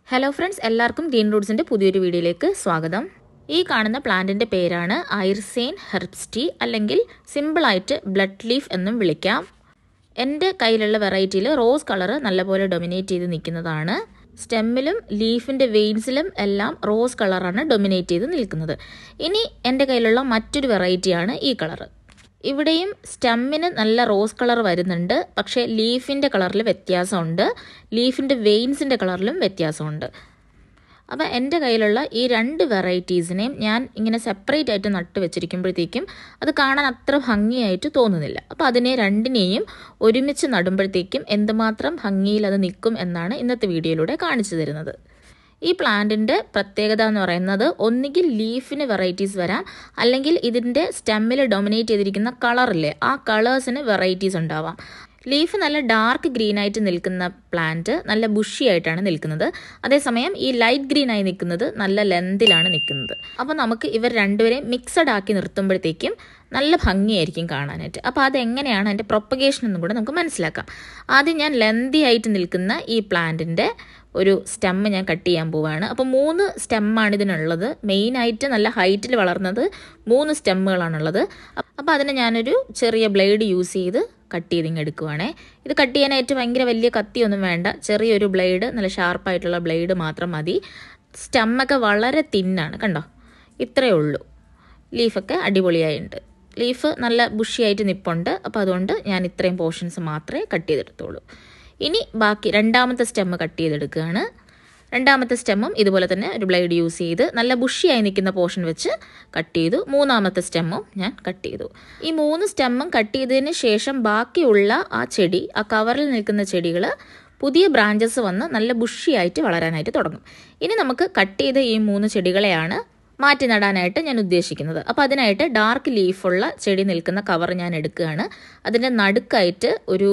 hello friends എല്ലാവർക്കും green റൂട്ട്സിൻ്റെ പുതിയൊരു വീഡിയോയിലേക്ക് സ്വാഗതം ഈ കാണുന്ന പ്ലാന്റിൻ്റെ പേരാണ് ഐർസെയിൻ ഹെർബ്സ് ടീ അല്ലെങ്കിൽ സിമ്പിളായിട്ട് ബ്ലഡ് ലീഫ് എന്നും വിളിക്കാം എൻ്റെ കയ്യിലുള്ള വെറൈറ്റിയിൽ റോസ് കളറ് നല്ലപോലെ ഡൊമിനേറ്റ് ചെയ്ത് നിൽക്കുന്നതാണ് സ്റ്റെമ്മിലും ലീഫിൻ്റെ വെയിൻസിലും എല്ലാം റോസ് കളറാണ് ഡൊമിനേറ്റ് ചെയ്ത് നിൽക്കുന്നത് ഇനി എൻ്റെ കയ്യിലുള്ള മറ്റൊരു വെറൈറ്റിയാണ് ഈ കളറ് ഇവിടെയും സ്റ്റെമ്മിന് നല്ല റോസ് കളർ വരുന്നുണ്ട് പക്ഷേ ലീഫിൻ്റെ കളറിൽ വ്യത്യാസമുണ്ട് ലീഫിൻ്റെ വെയിൻസിൻ്റെ കളറിലും വ്യത്യാസമുണ്ട് അപ്പോൾ എൻ്റെ കയ്യിലുള്ള ഈ രണ്ട് വെറൈറ്റീസിനെയും ഞാൻ ഇങ്ങനെ സെപ്പറേറ്റ് ആയിട്ട് നട്ട് വെച്ചിരിക്കുമ്പോഴത്തേക്കും അത് കാണാൻ അത്ര ഭംഗിയായിട്ട് തോന്നുന്നില്ല അപ്പോൾ അതിനെ രണ്ടിനെയും ഒരുമിച്ച് നടുമ്പോഴത്തേക്കും എന്തുമാത്രം ഭംഗിയിൽ അത് നിൽക്കും എന്നാണ് ഇന്നത്തെ വീഡിയോയിലൂടെ കാണിച്ചു തരുന്നത് ഈ പ്ലാന്റിൻ്റെ പ്രത്യേകത എന്ന് പറയുന്നത് ഒന്നുകിൽ ലീഫിന് വെറൈറ്റീസ് വരാം അല്ലെങ്കിൽ ഇതിൻ്റെ സ്റ്റെമ്മിൽ ഡൊമിനേറ്റ് ചെയ്തിരിക്കുന്ന കളറില്ലേ ആ കളേഴ്സിന് വെറൈറ്റീസ് ഉണ്ടാവാം ലീഫ് നല്ല ഡാർക്ക് ഗ്രീൻ ആയിട്ട് നിൽക്കുന്ന പ്ലാന്റ് നല്ല ബുഷി ആയിട്ടാണ് നിൽക്കുന്നത് അതേസമയം ഈ ലൈറ്റ് ഗ്രീൻ ആയി നിൽക്കുന്നത് നല്ല ലെന്തിലാണ് നിൽക്കുന്നത് അപ്പോൾ നമുക്ക് ഇവർ രണ്ടുപേരെയും മിക്സഡ് ആക്കി നിർത്തുമ്പോഴത്തേക്കും നല്ല ഭംഗിയായിരിക്കും കാണാനായിട്ട് അപ്പോൾ അതെങ്ങനെയാണ് അതിൻ്റെ പ്രൊപ്പഗേഷൻ എന്നും കൂടെ നമുക്ക് മനസ്സിലാക്കാം ആദ്യം ഞാൻ ലെന്തി ആയിട്ട് നിൽക്കുന്ന ഈ പ്ലാന്റിൻ്റെ ഒരു സ്റ്റെമ്മ് ഞാൻ കട്ട് ചെയ്യാൻ പോവുകയാണ് അപ്പോൾ മൂന്ന് സ്റ്റെമ്മാണ് ഇതിനുള്ളത് മെയിനായിട്ട് നല്ല ഹൈറ്റിൽ വളർന്നത് മൂന്ന് സ്റ്റെമ്മുകളാണുള്ളത് അപ്പോൾ അതിന് ഞാനൊരു ചെറിയ ബ്ലേഡ് യൂസ് ചെയ്ത് കട്ട് ചെയ്തിങ്ങ് എടുക്കുവാണേ ഇത് കട്ട് ചെയ്യാനായിട്ട് ഭയങ്കര വലിയ കത്തിയൊന്നും വേണ്ട ചെറിയൊരു ബ്ലേഡ് നല്ല ഷാർപ്പായിട്ടുള്ള ബ്ലേഡ് മാത്രം മതി സ്റ്റെമ്മൊക്കെ വളരെ തിന്നാണ് കണ്ടോ ഇത്രയേ ഉള്ളൂ ലീഫൊക്കെ അടിപൊളിയായിട്ടുണ്ട് ലീഫ് നല്ല ബുഷിയായിട്ട് നിപ്പുണ്ട് അപ്പോൾ അതുകൊണ്ട് ഞാൻ ഇത്രയും പോർഷൻസ് മാത്രമേ കട്ട് ചെയ്തെടുത്തുള്ളൂ ഇനി ബാക്കി രണ്ടാമത്തെ സ്റ്റെമ്മ് കട്ട് ചെയ്തെടുക്കുകയാണ് രണ്ടാമത്തെ സ്റ്റെമ്മും ഇതുപോലെ തന്നെ ഒരു ബ്ലേഡ് യൂസ് ചെയ്ത് നല്ല ബുഷിയായി നിൽക്കുന്ന പോർഷൻ വെച്ച് കട്ട് ചെയ്തു മൂന്നാമത്തെ സ്റ്റെമ്മും ഞാൻ കട്ട് ചെയ്തു ഈ മൂന്ന് സ്റ്റെമ്മും കട്ട് ചെയ്തതിന് ശേഷം ബാക്കിയുള്ള ആ ചെടി ആ കവറിൽ നിൽക്കുന്ന ചെടികൾ പുതിയ ബ്രാഞ്ചസ് വന്ന് നല്ല ബുഷിയായിട്ട് വളരാനായിട്ട് തുടങ്ങും ഇനി നമുക്ക് കട്ട് ചെയ്ത ഈ മൂന്ന് ചെടികളെയാണ് മാറ്റി നടാനായിട്ട് ഞാൻ ഉദ്ദേശിക്കുന്നത് അപ്പോൾ അതിനായിട്ട് ഡാർക്ക് ലീഫുള്ള ചെടി നിൽക്കുന്ന കവർ ഞാൻ എടുക്കുകയാണ് അതിൻ്റെ നടുക്കായിട്ട് ഒരു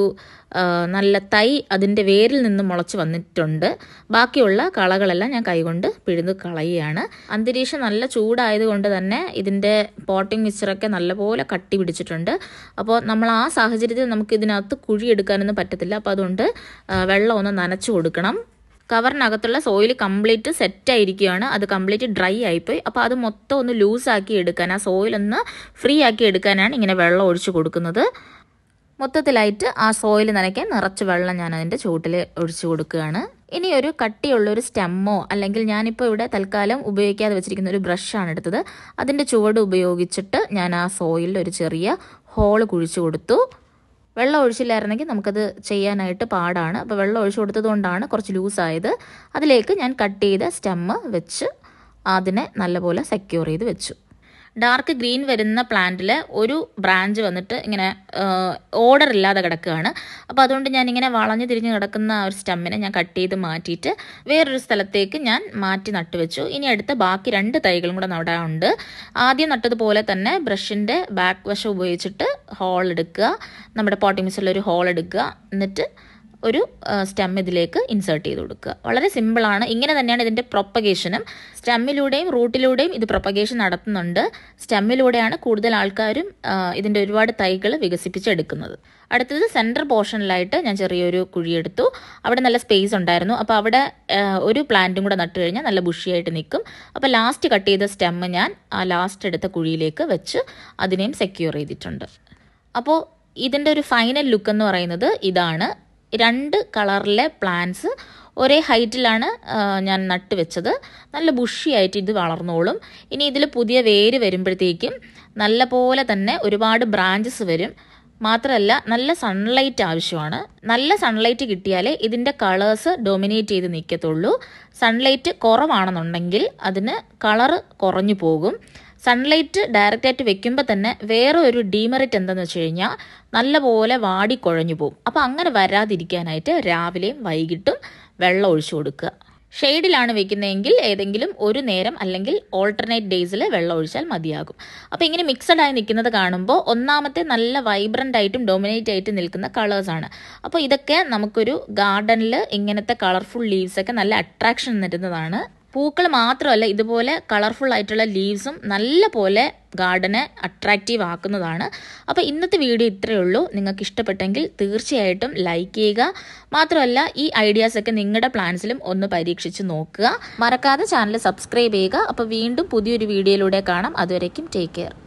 നല്ല തൈ അതിൻ്റെ വേരിൽ നിന്ന് മുളച്ച് വന്നിട്ടുണ്ട് ബാക്കിയുള്ള കളകളെല്ലാം ഞാൻ കൈകൊണ്ട് പിഴുത് കളയുകയാണ് അന്തരീക്ഷം നല്ല ചൂടായതുകൊണ്ട് തന്നെ ഇതിൻ്റെ പോട്ടിംഗ് മിക്സറൊക്കെ നല്ലപോലെ കട്ടി പിടിച്ചിട്ടുണ്ട് അപ്പോൾ നമ്മൾ ആ സാഹചര്യത്തിൽ നമുക്ക് ഇതിനകത്ത് കുഴിയെടുക്കാനൊന്നും പറ്റത്തില്ല അപ്പോൾ അതുകൊണ്ട് വെള്ളം ഒന്ന് നനച്ചു കൊടുക്കണം കവറിനകത്തുള്ള സോയിൽ കംപ്ലീറ്റ് സെറ്റ് ആയിരിക്കുകയാണ് അത് കംപ്ലീറ്റ് ഡ്രൈ ആയിപ്പോയി അപ്പോൾ അത് മൊത്തം ഒന്ന് ലൂസാക്കി എടുക്കാൻ ആ സോയിൽ ഒന്ന് ഫ്രീ ആക്കി എടുക്കാനാണ് ഇങ്ങനെ വെള്ളം ഒഴിച്ചു കൊടുക്കുന്നത് മൊത്തത്തിലായിട്ട് ആ സോയിൽ നനയ്ക്കാൻ നിറച്ച് വെള്ളം ഞാൻ അതിൻ്റെ ചുവട്ടിൽ ഒഴിച്ചു കൊടുക്കുകയാണ് ഇനി ഒരു കട്ടിയുള്ള ഒരു സ്റ്റെമ്മോ അല്ലെങ്കിൽ ഞാനിപ്പോൾ ഇവിടെ തൽക്കാലം ഉപയോഗിക്കാതെ വെച്ചിരിക്കുന്ന ഒരു ബ്രഷാണ് എടുത്തത് അതിൻ്റെ ചുവട് ഉപയോഗിച്ചിട്ട് ഞാൻ ആ സോയിലിൽ ഒരു ചെറിയ ഹോൾ കുഴിച്ചു കൊടുത്തു വെള്ളം ഒഴിച്ചില്ലായിരുന്നെങ്കിൽ നമുക്കത് ചെയ്യാനായിട്ട് പാടാണ് അപ്പോൾ വെള്ളം ഒഴിച്ചു കൊടുത്തതുകൊണ്ടാണ് കുറച്ച് ലൂസായത് അതിലേക്ക് ഞാൻ കട്ട് ചെയ്ത സ്റ്റെമ്മ് വെച്ച് അതിനെ നല്ലപോലെ സെക്യൂർ ചെയ്ത് വെച്ചു ഡാർക്ക് ഗ്രീൻ വരുന്ന പ്ലാന്റിൽ ഒരു ബ്രാഞ്ച് വന്നിട്ട് ഇങ്ങനെ ഓർഡർ ഇല്ലാതെ കിടക്കുകയാണ് അപ്പോൾ അതുകൊണ്ട് ഞാൻ ഇങ്ങനെ വളഞ്ഞു തിരിഞ്ഞ് കിടക്കുന്ന ഒരു സ്റ്റെമ്മിനെ ഞാൻ കട്ട് ചെയ്ത് മാറ്റിയിട്ട് വേറൊരു സ്ഥലത്തേക്ക് ഞാൻ മാറ്റി നട്ടുവെച്ചു ഇനി അടുത്ത ബാക്കി രണ്ട് തൈകളും കൂടെ നടാനുണ്ട് ആദ്യം നട്ടതുപോലെ തന്നെ ബ്രഷിൻ്റെ ബാക്ക് വശം ഉപയോഗിച്ചിട്ട് ഹോൾ എടുക്കുക നമ്മുടെ പോട്ടിംഗ് മിക്സറിൽ ഒരു ഹോൾ എടുക്കുക എന്നിട്ട് ഒരു സ്റ്റെം ഇതിലേക്ക് ഇൻസേർട്ട് ചെയ്ത് കൊടുക്കുക വളരെ സിമ്പിളാണ് ഇങ്ങനെ തന്നെയാണ് ഇതിൻ്റെ പ്രൊപ്പഗേഷനും സ്റ്റെമ്മിലൂടെയും റൂട്ടിലൂടെയും ഇത് പ്രൊപ്പഗേഷൻ നടത്തുന്നുണ്ട് സ്റ്റെമ്മിലൂടെയാണ് കൂടുതൽ ആൾക്കാരും ഇതിൻ്റെ ഒരുപാട് തൈകൾ വികസിപ്പിച്ചെടുക്കുന്നത് അടുത്തത് സെൻറ്റർ പോർഷനിലായിട്ട് ഞാൻ ചെറിയൊരു കുഴിയെടുത്തു അവിടെ നല്ല സ്പേസ് ഉണ്ടായിരുന്നു അപ്പോൾ അവിടെ ഒരു പ്ലാന്റും കൂടെ നട്ടു കഴിഞ്ഞാൽ നല്ല ബുഷിയായിട്ട് നിൽക്കും അപ്പോൾ ലാസ്റ്റ് കട്ട് ചെയ്ത സ്റ്റെമ്മ് ഞാൻ ആ ലാസ്റ്റ് എടുത്ത കുഴിയിലേക്ക് വെച്ച് അതിനെയും സെക്യൂർ ചെയ്തിട്ടുണ്ട് അപ്പോൾ ഇതിൻ്റെ ഒരു ഫൈനൽ ലുക്ക് എന്ന് പറയുന്നത് ഇതാണ് രണ്ട് കളറിലെ പ്ലാന്റ്സ് ഒരേ ഹൈറ്റിലാണ് ഞാൻ നട്ട് വെച്ചത് നല്ല ബുഷിയായിട്ട് ഇത് വളർന്നോളും ഇനി ഇതിൽ പുതിയ വേര് വരുമ്പോഴത്തേക്കും നല്ല പോലെ തന്നെ ഒരുപാട് ബ്രാഞ്ചസ് വരും മാത്രമല്ല നല്ല സൺലൈറ്റ് ആവശ്യമാണ് നല്ല സൺലൈറ്റ് കിട്ടിയാലേ ഇതിൻ്റെ കളേഴ്സ് ഡൊമിനേറ്റ് ചെയ്ത് നിൽക്കത്തുള്ളൂ സൺലൈറ്റ് കുറവാണെന്നുണ്ടെങ്കിൽ അതിന് കളറ് കുറഞ്ഞു പോകും സൺലൈറ്റ് ഡയറക്റ്റായിട്ട് വെക്കുമ്പോൾ തന്നെ വേറെ ഒരു ഡീമെറിറ്റ് എന്താണെന്ന് വെച്ച് കഴിഞ്ഞാൽ നല്ലപോലെ വാടി കുഴഞ്ഞു പോകും അപ്പോൾ അങ്ങനെ വരാതിരിക്കാനായിട്ട് രാവിലെയും വൈകിട്ടും വെള്ളം ഒഴിച്ചു കൊടുക്കുക ഷെയ്ഡിലാണ് വെക്കുന്നതെങ്കിൽ ഏതെങ്കിലും ഒരു നേരം അല്ലെങ്കിൽ ഓൾട്ടർനേറ്റ് ഡേയ്സിൽ വെള്ളം ഒഴിച്ചാൽ മതിയാകും അപ്പോൾ ഇങ്ങനെ മിക്സഡ് ആയി നിൽക്കുന്നത് കാണുമ്പോൾ ഒന്നാമത്തെ നല്ല വൈബ്രൻ്റ് ആയിട്ടും ഡൊമിനേറ്റ് ആയിട്ട് നിൽക്കുന്ന കളേഴ്സാണ് അപ്പോൾ ഇതൊക്കെ നമുക്കൊരു ഗാർഡനിൽ ഇങ്ങനത്തെ കളർഫുൾ ലീവ്സ് ഒക്കെ നല്ല അട്രാക്ഷൻ തരുന്നതാണ് പൂക്കൾ മാത്രമല്ല ഇതുപോലെ കളർഫുൾ ആയിട്ടുള്ള ലീവ്സും നല്ല പോലെ ഗാർഡനെ അട്രാക്റ്റീവ് ആക്കുന്നതാണ് അപ്പോൾ ഇന്നത്തെ വീഡിയോ ഇത്രയേ ഉള്ളൂ നിങ്ങൾക്ക് ഇഷ്ടപ്പെട്ടെങ്കിൽ തീർച്ചയായിട്ടും ലൈക്ക് ചെയ്യുക മാത്രമല്ല ഈ ഐഡിയാസൊക്കെ നിങ്ങളുടെ പ്ലാൻസിലും ഒന്ന് പരീക്ഷിച്ച് നോക്കുക മറക്കാതെ ചാനൽ സബ്സ്ക്രൈബ് ചെയ്യുക അപ്പോൾ വീണ്ടും പുതിയൊരു വീഡിയോയിലൂടെ കാണാം അതുവരേക്കും ടേക്ക് കെയർ